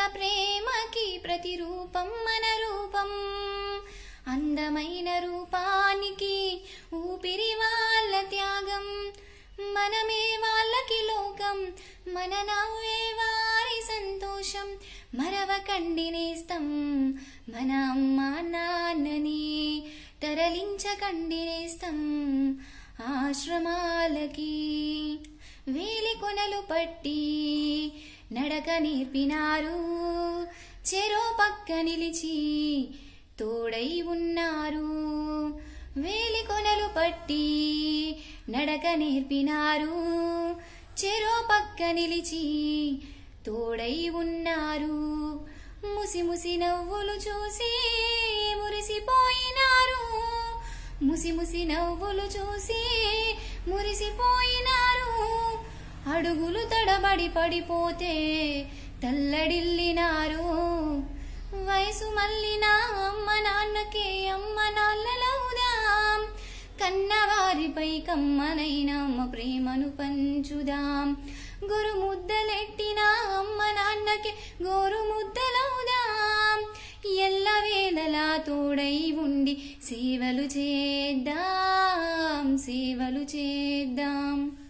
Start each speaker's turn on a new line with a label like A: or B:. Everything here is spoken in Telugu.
A: ప్రేమకి ప్రతిరూపం మన రూపం అందమైన రూపానికి ఊపిరి వాళ్ళ త్యాగం మనమే వాళ్ళకి లోకం మన నవ్వే వారి సంతోషం మరవకండి నేస్తం మన అమ్మ నాన్నని తరలించకండి నేస్తం ఆశ్రమాలకి వేలి కొనలు పట్టి నడక నేర్పినారు చెరో పక్క నిలిచి తోడై ఉన్నారు వేలి కొనలు పట్టి నడక నేర్పినారు చెరో పక్క నిలిచి తోడై ఉన్నారు ముసి ముసి నవ్వులు చూసి మురిసిపోయినారు ముసి ముసి నవ్వులు చూసి మురిసిపోయినారు అడుగులు తడబడి పడిపోతే తల్లడిల్లినారు వయసు మళ్ళిన అమ్మ నాన్నకే అమ్మ నాన్నలవుదాం కన్నవారిపై కమ్మనైన అమ్మ ప్రేమను పంచుదాం గురు ముద్దలెట్టిన అమ్మ నాన్నకే గోరు ముద్దలవుదాం ఎల్లవేళలా తోడై ఉండి సేవలు చేద్దాం సేవలు చేద్దాం